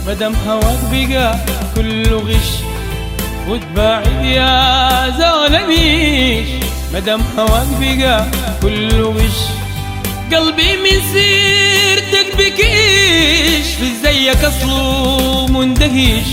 مدام هواك بقى كله غش وتباعد يا زولميش مدام هواك بقى كله غش قلبي من سيرتك بكيش في زيك اصله مندهش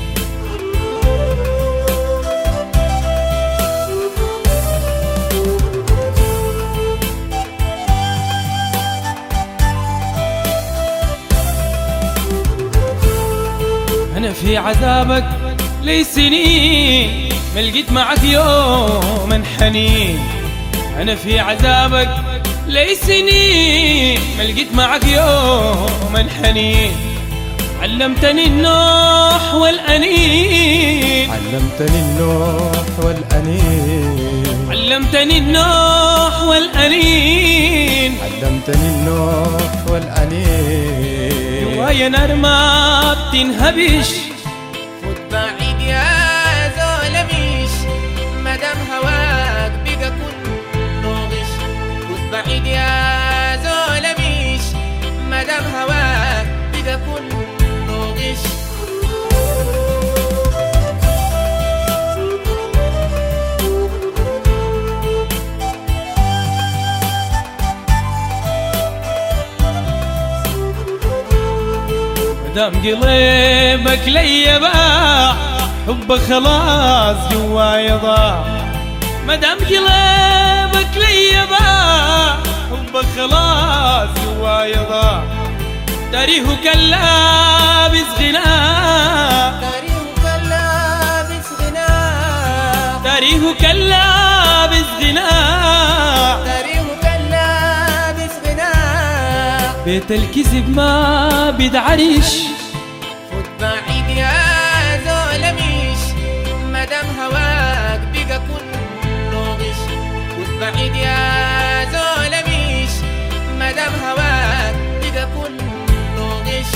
أنا في عذابك لي سنين ما لقيت معك يوم حنين أنا في عذابك لي سنين ما لقيت معك يوم حنين علمتني النوح والأنين علمتني النوح والأنين علمتني النوح والأنين علمتني النوح والأنين جوايا نار ما بتنهبش وتبعد يا زولميش مدام هواك بقى كله غش وتبعد يا زولميش مدام هواك بقى كله غش مدام قلبك لي باع حبك خلاص جوايا ضاع مدام قلبك لي باع حبك خلاص جوايا ضاع تاريخ كلابس غناء تاريخك لابس غناء تاريخ كلابس غناء تاريخك لابس غناء بيت الكذب ما بيدعرش وتبعد يا زولميش مدام هواك بقى كله غش وتبعد يا زولميش مدام هواك بقى كله غش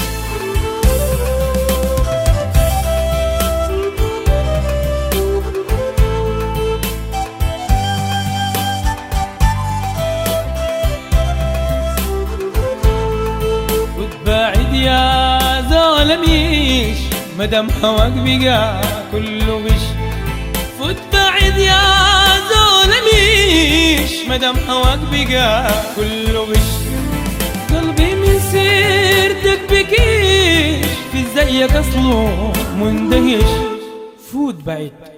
وتباعد يا زولميش مدام هواك بقى كله غش وتباعد يا زولميش مدام هواك بقى كله غش قلبي من سيرتك بكيش في زيك اصله مندهش فوت بعيد